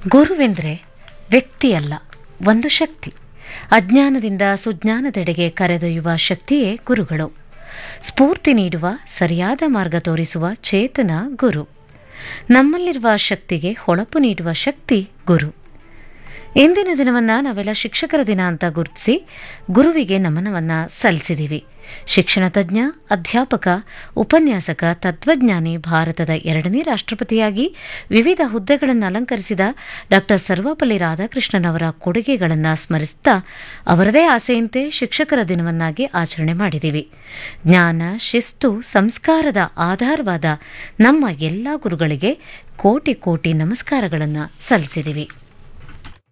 ಗುರುವೆಂದರೆ ವ್ಯಕ್ತಿಯಲ್ಲ ಒಂದು ಶಕ್ತಿ ಅಜ್ಞಾನದಿಂದ ಸುಜ್ಞಾನದೆಡೆಗೆ ಕರೆದೊಯ್ಯುವ ಶಕ್ತಿಯೇ ಗುರುಗಳು ಸ್ಫೂರ್ತಿ ನೀಡುವ ಸರಿಯಾದ ಮಾರ್ಗ ತೋರಿಸುವ ಚೇತನ ಗುರು ನಮ್ಮಲ್ಲಿರುವ ಶಕ್ತಿಗೆ ಹೊಳಪು ನೀಡುವ ಶಕ್ತಿ ಗುರು ಇಂದಿನ ದಿನವನ್ನು ನಾವೆಲ್ಲ ಶಿಕ್ಷಕರ ದಿನ ಅಂತ ಗುರುತಿಸಿ ಗುರುವಿಗೆ ನಮನವನ್ನು ಸಲ್ಲಿಸಿದ್ದೀವಿ ಶಿಕ್ಷಣ ತಜ್ಞ ಅಧ್ಯಾಪಕ ಉಪನ್ಯಾಸಕ ತತ್ವಜ್ಞಾನಿ ಭಾರತದ ಎರಡನೇ ರಾಷ್ಟ್ರಪತಿಯಾಗಿ ವಿವಿಧ ಹುದ್ದೆಗಳನ್ನು ಅಲಂಕರಿಸಿದ ಡಾಕ್ಟರ್ ಸರ್ವಪಲ್ಲಿ ರಾಧಾಕೃಷ್ಣನವರ ಕೊಡುಗೆಗಳನ್ನು ಸ್ಮರಿಸುತ್ತಾ ಅವರದೇ ಆಸೆಯಂತೆ ಶಿಕ್ಷಕರ ದಿನವನ್ನಾಗಿ ಆಚರಣೆ ಮಾಡಿದ್ದೀವಿ ಜ್ಞಾನ ಶಿಸ್ತು ಸಂಸ್ಕಾರದ ಆಧಾರವಾದ ನಮ್ಮ ಎಲ್ಲ ಗುರುಗಳಿಗೆ ಕೋಟಿ ಕೋಟಿ ನಮಸ್ಕಾರಗಳನ್ನು ಸಲ್ಲಿಸಿದ್ದೀವಿ